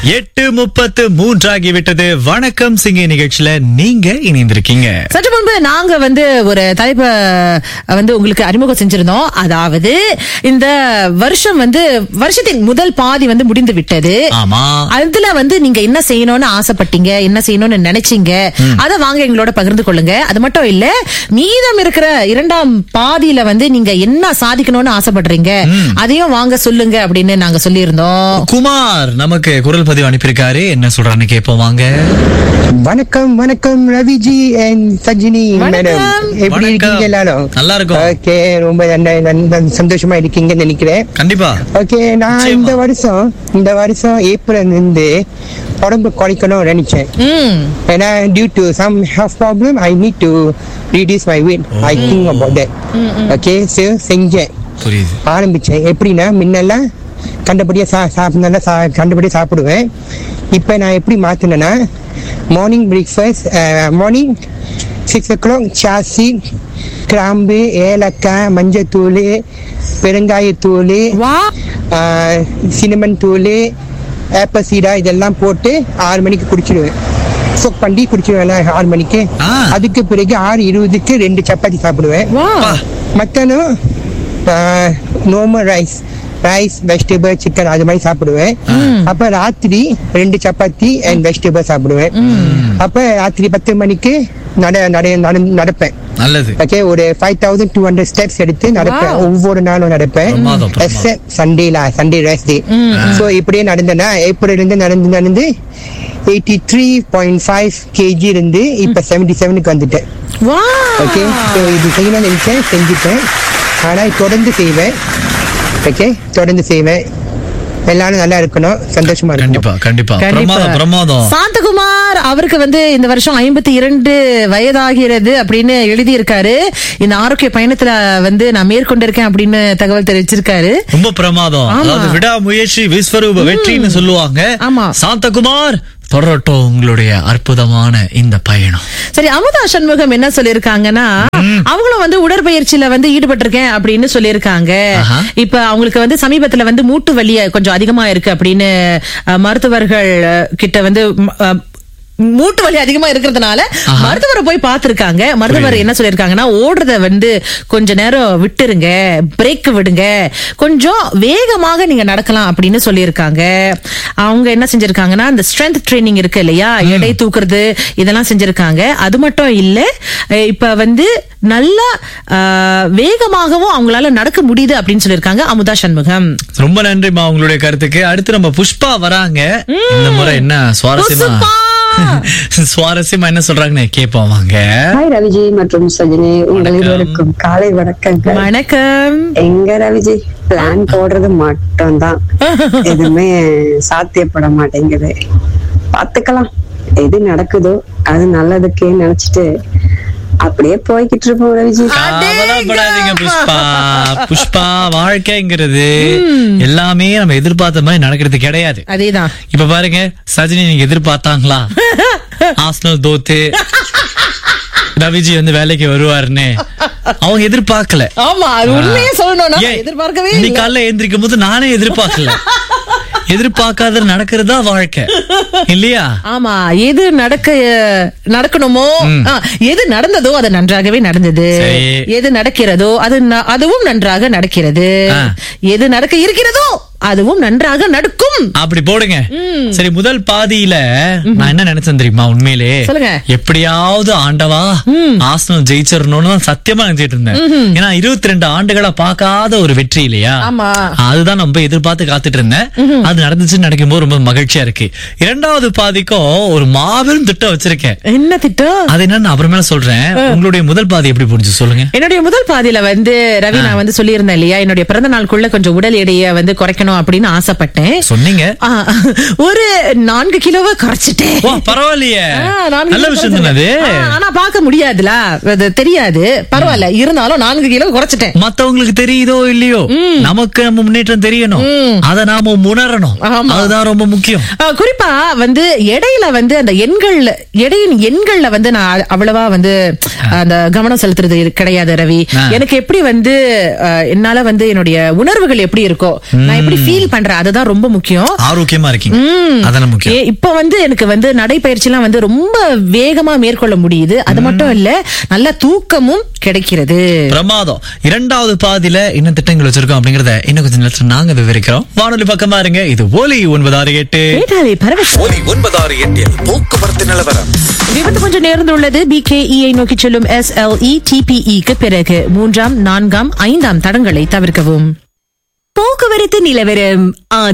எட்டு முப்பத்து மூன்றாகி விட்டது வணக்கம் சிங்க நிகழ்ச்சியில நீங்க இணைந்திருக்கீங்க சற்று முன்பு நாங்க வந்து ஒரு தலைப்பை வந்து உங்களுக்கு அறிமுகம் செஞ்சிருந்தோம் அதாவது இந்த வருஷம் வந்து வருஷத்தின் முதல் பாதி வந்து முடிந்து விட்டது ஆமா அதுல வந்து நீங்க என்ன செய்யணும்னு ஆசைப்பட்டீங்க என்ன செய்யணும்னு நினைச்சீங்க அத வாங்க எங்களோட பகிர்ந்து கொள்ளுங்க அது மட்டும் இல்ல மீதம் இருக்கிற இரண்டாம் பாதியில வந்து நீங்க என்ன சாதிக்கணும்னு ஆசைப்படுறீங்க அதையும் வாங்க சொல்லுங்க அப்படின்னு நாங்க சொல்லியிருந்தோம் குமார் நமக்கு குரல் பதிவு அனுப்பியிருக்காரு என்ன சொல்றான்னு கேட்போம் வாங்க வணக்கம் வணக்கம் ரவிஜி அண்ட் சஜினி வணக்கம். மேடம் எப்படி வணக்கம். இருக்கீங்க எல்லாரும் நல்லா இருக்கோம். ஓகே ரொம்ப நன்ன- நன்ன- சந்தோஷமா இருக்கீங்கன்னு நினைக்கிறேன் கண்டிப்பா ஓகே நான் நிச்சயமா. இந்த வருஷம் இந்த வருஷம் ஏப்ரல் இருந்து உடம்பு குறைக்கணும்னு நினைச்சேன் ம் ஏன்னா due to some health problem I need to reduce my weight I think about that okay சரி செஞ்சேன் புரியுது ஆரம்பிச்சேன் எப்படின்னா முன்னெல்லாம் கண்டபடியாக சா சாப்பிட்னா சா கண்டபடியாக சாப்பிடுவேன் இப்போ நான் எப்படி மாற்றினேன்னா morning breakfast morning six o'clock சாசி கிராம்பு ஏலக்காய் மஞ்சத்தூள் பெருங்காயத்தூள் வா சினமன் தூள் ஆப்பல் சீடா இதெல்லாம் போட்டு ஆறு மணிக்கு குடிச்சிடுவேன் சோக் பண்ணி குடிச்சிடுவேன் ஆறு மணிக்கு ஆ. அதுக்கு பிறகு ஆறு இருபதுக்கு ரெண்டு சப்பாத்தி சாப்பிடுவேன் வா மத்தனும் normal rice rice vegetable chicken அது மாதிரி சாப்பிடுவேன் அப்ப ராத்திரி ரெண்டு சப்பாத்தி அண்ட் வெஜிடபிள் சாப்பிடுவேன் அப்ப ராத்திரி பத்து மணிக்கு நட நட நட- நடப்பேன் நல்லது ஓகே ஒரு five thousand two hundred steps எடுத்து நடப்பேன் Wow. ஒவ்வொரு நாளும் நடப்பேன் பிரமாதம், பிரமாதம். எக்ஸப்ட் சண்டேல சண்டே ரெஸ்ட் டே ஸோ இப்படியே நடந்தேன்னா ஏப்ரல் இருந்து நடந்து நடந்து eighty three point five KG இருந்து இப்ப செவன்டி செவனுக்கு வந்துட்டேன் வா ஓகே ஸோ இது செய்யணும்னு நினைச்சேன் செஞ்சுட்டேன் ஆனால் தொடர்ந்து செய்வேன் ஓகே தொடர்ந்து செய்வேன் எல்லாரும் நல்லா இருக்கணும் சந்தோஷமா கண்டிப்பா இருக்கணும் கண்டிப்பா பிரமாதம் பிரமாதம் சாந்தகுமார் அவருக்கு வந்து இந்த வருஷம் ஐம்பத்தி இரண்டு வயதாகிறது அப்படின்னு எழுதி இருக்காரு இந்த ஆரோக்கிய பயணத்துல வந்து நான் மேற்கொண்டிருக்கேன் அப்படின்னு தகவல் தெரிவிச்சிருக்காரு ரொம்ப பிரமாதம் ஆமா. அதாவது விடாமுயற்சி விஸ்வரூப வெற்றின்னு சொல்லுவாங்க ஆமா. சாந்தகுமார் தொடரட்டும் உங்களுடைய அற்புதமான இந்த பயணம் சரி அமுதா சண்முகம் என்ன சொல்லிருக்காங்கன்னா அவங்களும் வந்து உடற்பயிற்சியில வந்து ஈடுபட்டிருக்கேன் அப்படின்னு சொல்லியிருக்காங்க ஆஹா. இப்ப அவங்களுக்கு வந்து சமீபத்துல வந்து மூட்டு வலி கொஞ்சம் அதிகமா இருக்கு அப்படின்னு அஹ், மருத்துவர்கள் அஹ், கிட்ட வந்து ம், அஹ், மூட்டு வலி அதிகமா இருக்கிறதுனால மருத்துவரை போய் பார்த்திருக்காங்க மருத்துவர் என்ன சொல்லிருக்காங்கன்னா ஓடுறத வந்து கொஞ்ச நேரம் விட்டுருங்க பிரேக் விடுங்க கொஞ்சம் வேகமாக நீங்க நடக்கலாம் அப்படின்னு சொல்லியிருக்காங்க அவங்க என்ன செஞ்சிருக்காங்கன்னா இந்த ஸ்ட்ரென்த் ட்ரைனிங் இருக்கு இல்லையா எடை தூக்குறது இதெல்லாம் செஞ்சிருக்காங்க அது மட்டும் இல்ல அஹ் இப்ப வந்து நல்லா அஹ், வேகமாகவும் அவங்களால நடக்க முடியுது அப்படின்னு சொல்லியிருக்காங்க அமுதா சண்முகம் ரொம்ப நன்றிமா உங்களுடைய கருத்துக்கு அடுத்து நம்ம புஷ்பா வராங்க இந்த முறை என்ன சுவாரஸ்யமா புஷ்பா! சுவாரஸ்யமா என்ன சொல்றாங்கன்னு கேட்போம் வாங்க ஹாய் ரவிஜி மற்றும் சஜினி உங்கள் வணக்கம். இருவருக்கும் காலை வணக்கங்கள் வணக்கம் எங்க ரவிஜி பிளான் போடுறது மட்டும்தான் எதுவுமே சாத்தியப்பட மாட்டேங்குது பாத்துக்கலாம் எது நடக்குதோ அது நல்லதுக்கே நினைச்சிட்டு அப்படியே போய்கிட்டு இருப்போம் ரவிஜி கவலைப்படாதீங்க புஷ்பா புஷ்பா வாழ்க்கைங்கிறது எல்லாமே நம்ம எதிர்பார்த்த மாதிரி நடக்கிறது கிடையாது அதேதான் இப்ப பாருங்க சஜினி நீங்க எதிர்பார்த்தாங்களா ஆஸ்னல் தோத்து ரவிஜி வந்து வேலைக்கு வருவாருன்னு அவங்க எதிர்பார்க்கல ஆமா அது உண்மையே சொல்லணும்னா ஏன்? எதிர்பார்க்கவே இன்னைக்கு இல்லை. காலைல எந்திரிக்கும் போது நானே எதிர்பார்க்கல எதிர்பார்க்காத நடக்கிறது தான் வாழ்க்கை இல்லையா ஆமா எது நடக்க நடக்கணுமோ ஆ, எது நடந்ததோ அது நன்றாகவே நடந்தது சரி. எது நடக்கிறதோ அது ந- அதுவும் நன்றாக நடக்கிறது ஆ. எது நடக்க இருக்கிறதோ அதுவும் நன்றாக நடக்கும் அப்படி போடுங்க சரி முதல் பாதியில நான் என்ன நினைச்சேன் தெரியுமா உண்மையிலே சொல்லுங்க. எப்படியாவது ஆண்டவா ஆசனம் ஜெயிச்சிடணும்னு தான் சத்தியமா நினைச்சிட்டு இருந்தேன் ஏன்னா இருபத்தி ரெண்டு ஆண்டுகளா பார்க்காத ஒரு வெற்றி இல்லையா ஆமா. அதுதான் நம்ம எதிர்பார்த்து காத்துட்டு இருந்தேன் அது நடந்துச்சுன்னு நினைக்கும் போது ரொம்ப மகிழ்ச்சியா இருக்கு இரண்டாவது பாதிக்கும் ஒரு மாபெரும் திட்டம் வச்சிருக்கேன் என்ன திட்டம் அது என்னன்னு அப்புறமேல சொல்றேன் உங்களுடைய முதல் பாதி எப்படி புரிஞ்சு சொல்லுங்க என்னுடைய முதல் பாதியில வந்து ரவி நான் வந்து சொல்லியிருந்தேன் இல்லையா என்னுடைய பிறந்த நாளுக்குள்ள கொஞ்சம் உடல் எடையை வந்து குறைக்கணும் அப்படின்னு ஆசைப்பட்டேன் சொன்னீங்க ஆ, ஒரு நான்கு கிலோவை குறைச்சிட்டேன் வா பரவாயில்லையே ஆ, நான்கு நல்ல கிலோ விஷயம் தானே அது குறைச்சிட்டேன். ஆ, ஆனா பார்க்க முடியாதுல அது தெரியாது பரவாயில்ல இருந்தாலும் நான்கு கிலோ குறைச்சிட்டேன் மத்தவங்களுக்கு தெரியுதோ இல்லையோ நமக்கு நம்ம முன்னேற்றம் தெரியணும் அத நாம உணரணும் ஆமா. அதுதான் ரொம்ப முக்கியம் ஆ, குறிப்பா வந்து எடையில வந்து அந்த எண்கள்ல எடையின் எண்கள்ல வந்து நான் அவ்வளவா வந்து அந்த கவனம் செலுத்துறது கிடையாது ரவி ஆ. எனக்கு எப்படி வந்து ஆ, என்னால வந்து என்னுடைய உணர்வுகள் எப்படி இருக்கோ நான் எப்படி எப்படி ஃபீல் பண்ற அதுதான் ரொம்ப முக்கியம் ஆரோக்கியமா இருக்கீங்க அதான முக்கியம் ஏ, இப்ப வந்து எனக்கு வந்து நடைப்பயிற்சி எல்லாம் வந்து ரொம்ப வேகமா மேற்கொள்ள முடியுது அது மட்டும் இல்ல நல்ல தூக்கமும் கிடைக்கிறது பிரமாதம் இரண்டாவது பாதியில என்ன திட்டங்கள் வச்சிருக்கோம் அப்படிங்கறத இன்னும் கொஞ்சம் நேரத்துல நாங்க விவரிக்கிறோம் வானொலி பக்கமா இருங்க இது ஒலி ஒன்பதாறு எட்டு கேட்டாலே பரவசம் ஒலி ஒன்பதாறு எட்டில் போக்குவரத்து நிலவரம் விபத்து கொஞ்சம் நேர்ந்துள்ளது பிகேஇஐ நோக்கி செல்லும் எஸ்எல்இ டிபிஇக்கு பிறகு மூன்றாம் நான்காம் ஐந்தாம் தடங்களை தவிர்க்கவும் போக்குவரத்து நிலவரம் ஆதரவு